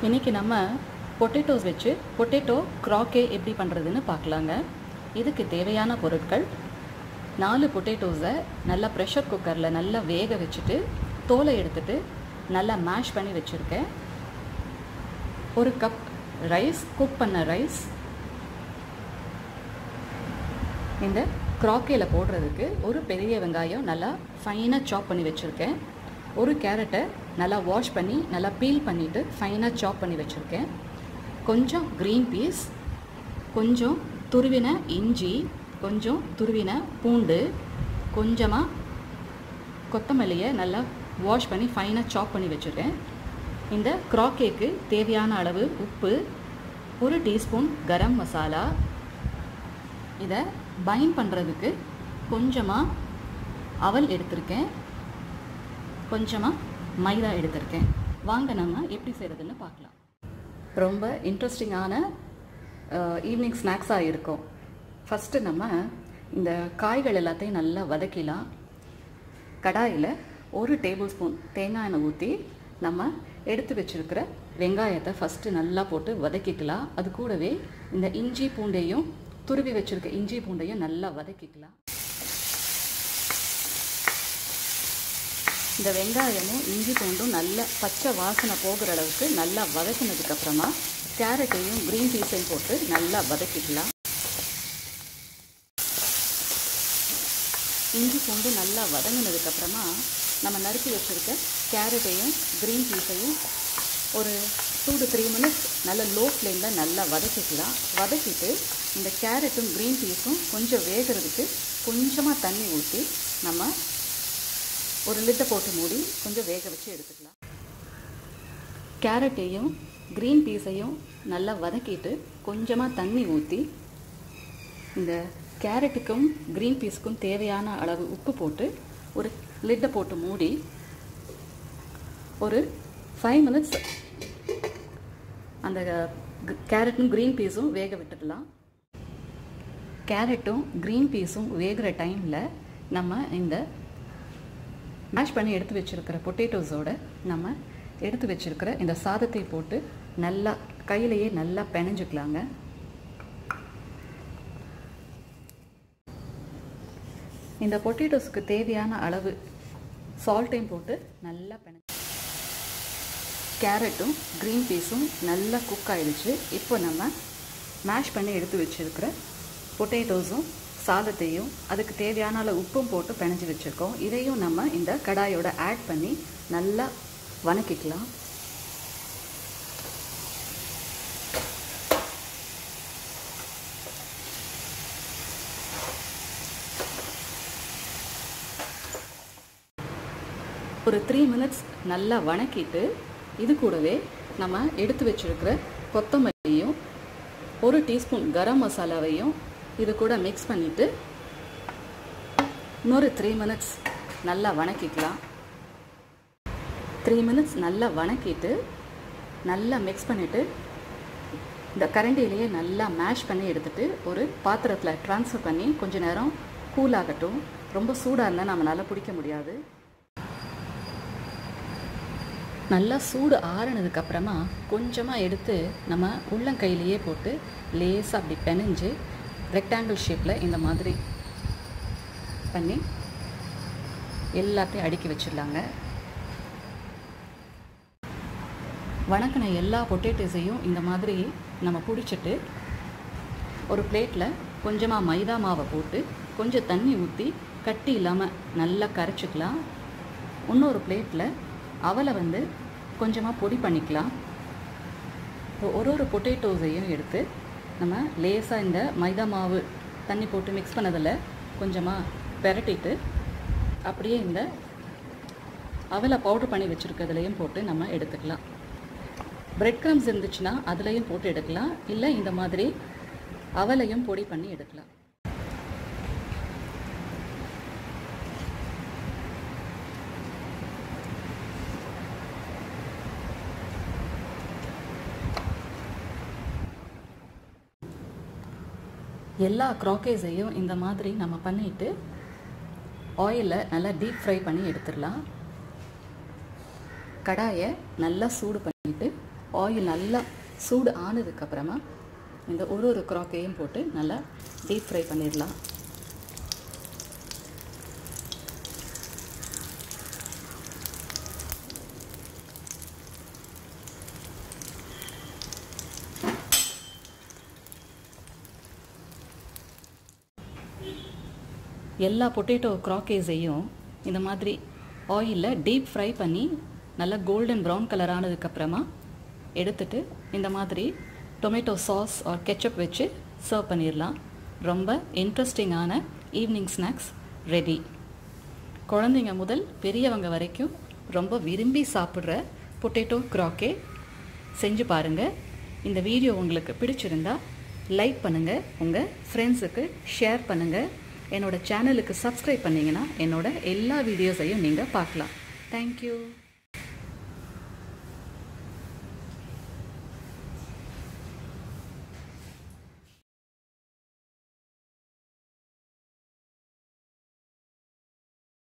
இன்றைக்கி நம்ம பொட்டேட்டோஸ் வச்சு பொட்டேட்டோ க்ராக்கே எப்படி பண்ணுறதுன்னு பார்க்கலாங்க இதுக்கு தேவையான பொருட்கள் நாலு பொட்டேட்டோஸை நல்லா ப்ரெஷர் குக்கரில் நல்லா வேக வச்சுட்டு தோலை எடுத்துட்டு நல்லா மேஷ் பண்ணி வச்சுருக்கேன் ஒரு கப் ரைஸ் குக் பண்ண ரைஸ் இந்த க்ராக்கேயில் போடுறதுக்கு ஒரு பெரிய வெங்காயம் நல்லா ஃபைனாக சாப் பண்ணி வச்சுருக்கேன் ஒரு கேரட்டை நல்லா வாஷ் பண்ணி நல்லா பீல் பண்ணிவிட்டு ஃபைனாக சாப் பண்ணி வச்சுருக்கேன் கொஞ்சம் க்ரீன் பீஸ் கொஞ்சம் துருவின இஞ்சி கொஞ்சம் துருவின பூண்டு கொஞ்சமாக கொத்தமல்லியை நல்லா வாஷ் பண்ணி ஃபைனாக சாப் பண்ணி வச்சுருக்கேன் இந்த க்ராக்கேக்கு தேவையான அளவு உப்பு ஒரு டீஸ்பூன் கரம் மசாலா இதை பைண்ட் பண்ணுறதுக்கு கொஞ்சமாக அவல் எடுத்திருக்கேன் கொஞ்சமாக மைதா எடுத்திருக்கேன் வாங்க நம்ம எப்படி செய்கிறதுன்னு பார்க்கலாம் ரொம்ப இன்ட்ரெஸ்டிங்கான ஈவினிங் ஸ்நாக்ஸாக இருக்கும் ஃபஸ்ட்டு நம்ம இந்த காய்கள் எல்லாத்தையும் நல்லா வதக்கிலாம் கடாயில் ஒரு டேபிள் ஸ்பூன் தேங்காய் எண்ணெய் ஊற்றி நம்ம எடுத்து வச்சுருக்கிற வெங்காயத்தை ஃபஸ்ட்டு நல்லா போட்டு வதக்கிக்கலாம் அது கூடவே இந்த இஞ்சி பூண்டையும் துருவி வச்சுருக்க இஞ்சி பூண்டையும் நல்லா வதக்கிக்கலாம் இந்த வெங்காயமும் இஞ்சி பூண்டும் நல்ல பச்சை வாசனை போகிற அளவுக்கு நல்லா வதக்கினதுக்கப்புறமா கேரட்டையும் க்ரீன் பீஸையும் போட்டு நல்லா வதக்கிக்கலாம் இஞ்சி பூண்டு நல்லா வதங்கினதுக்கப்புறமா நம்ம நறுக்கி வச்சுருக்க கேரட்டையும் க்ரீன் பீஸையும் ஒரு டூ டு த்ரீ மினிட்ஸ் நல்ல லோ ஃப்ளேமில் நல்லா வதக்கிக்கலாம் வதக்கிட்டு இந்த கேரட்டும் க்ரீன் பீஸும் கொஞ்சம் வேகிறதுக்கு கொஞ்சமாக தண்ணி ஊற்றி நம்ம ஒரு லிட்டை போட்டு மூடி கொஞ்சம் வேக வச்சு எடுத்துக்கலாம் கேரட்டையும் க்ரீன் பீஸையும் நல்லா வதக்கிட்டு கொஞ்சமாக தண்ணி ஊற்றி இந்த கேரட்டுக்கும் க்ரீன் பீஸுக்கும் தேவையான அளவு உப்பு போட்டு ஒரு லிட்டை போட்டு மூடி ஒரு ஃபைவ் மினிட்ஸ் அந்த கேரட்டும் க்ரீன் பீஸும் வேக விட்டுடலாம் கேரட்டும் க்ரீன் பீஸும் வேகிற டைமில் நம்ம இந்த மேஷ் பண்ணி எடுத்து வச்சுருக்கிற பொட்டேட்டோஸோட நம்ம எடுத்து வச்சுருக்கிற இந்த சாதத்தை போட்டு நல்லா கையிலையே நல்லா பிணைஞ்சிக்கலாங்க இந்த பொட்டேட்டோஸ்க்கு தேவையான அளவு சால்ட்டையும் போட்டு நல்லா பிணைஞ்சு கேரட்டும் க்ரீன் பீஸும் நல்லா குக் ஆகிடுச்சு இப்போ நம்ம மேஷ் பண்ணி எடுத்து வச்சுருக்கிற பொட்டேட்டோஸும் சாதத்தையும் அதுக்கு தேவையான அளவு உப்பும் போட்டு பிணைஞ்சி வச்சுருக்கோம் இதையும் நம்ம இந்த கடாயோட ஆட் பண்ணி நல்லா வணக்கிக்கலாம் ஒரு த்ரீ மினிட்ஸ் நல்லா வணக்கிட்டு இது கூடவே நம்ம எடுத்து வச்சுருக்கிற கொத்தமல்லியும் ஒரு டீஸ்பூன் கரம் மசாலாவையும் இது கூட மிக்ஸ் பண்ணிவிட்டு இன்னொரு த்ரீ மினிட்ஸ் நல்லா வணக்கிக்கலாம் த்ரீ மினிட்ஸ் நல்லா வணக்கிட்டு நல்லா மிக்ஸ் பண்ணிவிட்டு இந்த கரண்டிலேயே நல்லா மேஷ் பண்ணி எடுத்துகிட்டு ஒரு பாத்திரத்தில் ட்ரான்ஸ்ஃபர் பண்ணி கொஞ்ச நேரம் கூல் ஆகட்டும் ரொம்ப சூடாக இருந்தால் நம்மளால் பிடிக்க முடியாது நல்லா சூடு ஆறுனதுக்கப்புறமா கொஞ்சமாக எடுத்து நம்ம உள்ளங்கையிலேயே போட்டு லேசாக அப்படி பெனஞ்சு ரெக்டாங்கிள் ஷேப்பில் இந்த மாதிரி பண்ணி எல்லாத்தையும் அடுக்கி வச்சிடலாங்க வணக்கின எல்லா பொட்டேட்டோஸையும் இந்த மாதிரி நம்ம பிடிச்சிட்டு ஒரு பிளேட்டில் கொஞ்சமாக மைதா மாவை போட்டு கொஞ்சம் தண்ணி ஊற்றி கட்டி இல்லாமல் நல்லா கரைச்சிக்கலாம் இன்னொரு பிளேட்டில் அவலை வந்து கொஞ்சமாக பொடி பண்ணிக்கலாம் ஒரு ஒரு பொட்டேட்டோஸையும் எடுத்து நம்ம லேசாக இந்த மைதா மாவு தண்ணி போட்டு மிக்ஸ் பண்ணதில் கொஞ்சமாக பெரட்டிட்டு அப்படியே இந்த அவலை பவுட்ரு பண்ணி வச்சுருக்கிறதுலையும் போட்டு நம்ம எடுத்துக்கலாம் பிரெட் க்ரம்ஸ் இருந்துச்சுன்னா அதுலேயும் போட்டு எடுக்கலாம் இல்லை இந்த மாதிரி அவலையும் பொடி பண்ணி எடுக்கலாம் எல்லா க்ராக்கேஸையும் இந்த மாதிரி நம்ம பண்ணிவிட்டு ஆயிலில் நல்லா டீப் ஃப்ரை பண்ணி எடுத்துடலாம் கடாயை நல்லா சூடு பண்ணிவிட்டு ஆயில் நல்லா சூடு ஆனதுக்கப்புறமா இந்த ஒரு ஒரு க்ராக்கையும் போட்டு நல்லா டீப் ஃப்ரை பண்ணிடலாம் எல்லா பொட்டேட்டோ க்ராக்கேஸையும் இந்த மாதிரி ஆயிலில் டீப் ஃப்ரை பண்ணி நல்லா கோல்டன் ப்ரௌன் கலர் ஆனதுக்கப்புறமா எடுத்துட்டு இந்த மாதிரி டொமேட்டோ சாஸ் ஆர் கெச்சப் வச்சு சர்வ் பண்ணிடலாம் ரொம்ப இன்ட்ரெஸ்டிங்கான ஈவினிங் ஸ்நாக்ஸ் ரெடி குழந்தைங்க முதல் பெரியவங்க வரைக்கும் ரொம்ப விரும்பி சாப்பிட்ற பொட்டேட்டோ க்ராக்கே செஞ்சு பாருங்கள் இந்த வீடியோ உங்களுக்கு பிடிச்சிருந்தா லைக் பண்ணுங்கள் உங்கள் ஃப்ரெண்ட்ஸுக்கு ஷேர் பண்ணுங்கள் என்னோட சேனலுக்கு சப்ஸ்கிரைப் பண்ணிங்கன்னா என்னோட எல்லா வீடியோஸையும் நீங்கள் பார்க்கலாம் தேங்க்யூ